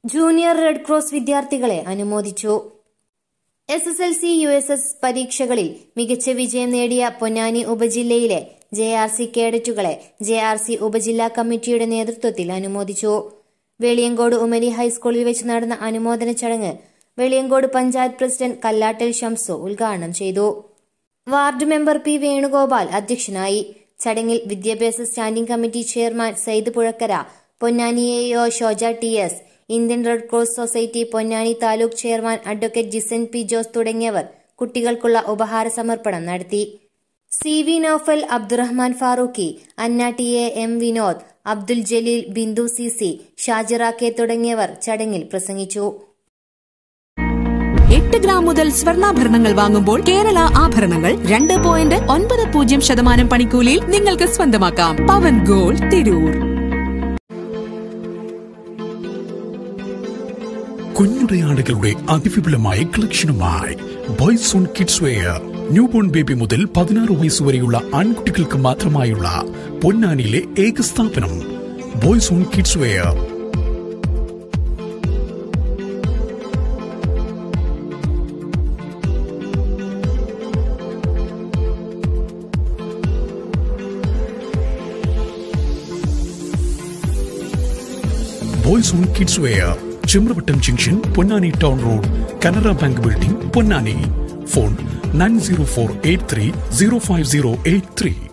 junior red Cross വിദ്യാർത്ഥികളെ അനുമോദിച്ചു S S L C U S S പരീക്ഷകളിൽ മികച്ച വിജയം നേടിയ പൊന്നാനി ഉപജില്ലയിലെ ജെ ആർ സി കേഡറ്റുകളെ ജെ ആർ സി ഉപജില്ലാ കമ്മിറ്റിയുടെ നേതൃത്വത്തിൽ അനുമോദിച്ചു വെളിയങ്കോട് ഉമരി ഹൈസ്കൂളിൽ വെച്ച് നടന്ന അനുമോദന ചടങ്ങ് വെളിയങ്കോട് പഞ്ചായത്ത് പ്രസിഡന്റ് കല്ലാട്ടൽ ഷംസു ഉദ്ഘാടനം ചെയ്തു വാർഡ് മെമ്പർ പി വേണുഗോപാൽ അധ്യക്ഷനായി ചടങ്ങിൽ വിദ്യാഭ്യാസ standing committee chairman Sayyid Puzhakkara Ponnani A O Shoja T S Indian Red Cross Society Ponnani taluk chairman advocate Jisan P Jose തുടങ്ങിയവർ കുട്ടികൾക്കുള്ള ഉപഹാര സമർപ്പണം നടത്തി C V Naufal Abdurahman Farooqui Anna T A M Vinod Abdul Jaleel Bindu C C Shajira K തുടങ്ങിയവർ ചടങ്ങിൽ പ്രസംഗിച്ചു എട്ട് ഗ്രാം മുതൽ സ്വർണ്ണാഭരണങ്ങൾ വാങ്ങുമ്പോൾ കേരള ആഭരണങ്ങൾ രണ്ട് പോയിന്റ് ഒൻപത് പൂജ്യം ശതമാനം പണിക്കൂലിയിൽ നിങ്ങൾക്ക് സ്വന്തമാക്കാം പവൻ ഗോൾഡ് തിരൂർ കുഞ്ഞുടെ ആടുകളുടെ അതിവിപുലമായ കളക്ഷനുമായി boys on kids wear newborn baby മുതൽ പതിനാറ് വയസ്സ് വരെയുള്ള ആൺകുട്ടികൾക്ക് മാത്രമായുള്ള പൊന്നാനിയിലെ ഏക സ്ഥാപനം boys on kids wear boys on kids wear Chimravattam junction Ponnani town road Canara Bank building Ponnani phone nine zero four eight three zero five zero eight three